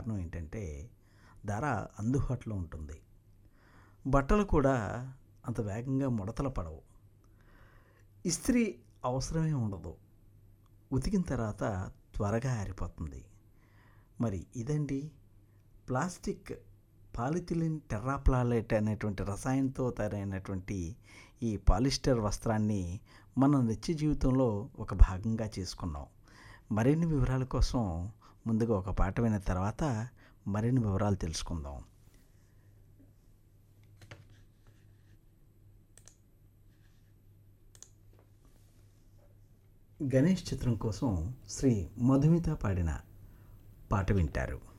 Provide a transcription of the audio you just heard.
కారణం ఏంటంటే ధర అందుబాటులో ఉంటుంది బట్టలు కూడా అంత వేగంగా ముడతలు పడవు ఇస్త్రీ అవసరమే ఉండదు ఉతికిన తర్వాత త్వరగా ఆరిపోతుంది మరి ఇదండి ప్లాస్టిక్ పాలిథిలిన్ టెర్రాప్లాలెట్ అనేటువంటి రసాయనంతో తయారైనటువంటి ఈ పాలిస్టర్ వస్త్రాన్ని మన నిత్య జీవితంలో ఒక భాగంగా చేసుకున్నాం మరిన్ని వివరాల కోసం ముందుగా ఒక పాట విన్న తర్వాత మరిన్ని వివరాలు తెలుసుకుందాం గణేష్ చిత్రం కోసం శ్రీ మధుమిత పాడిన పాట వింటారు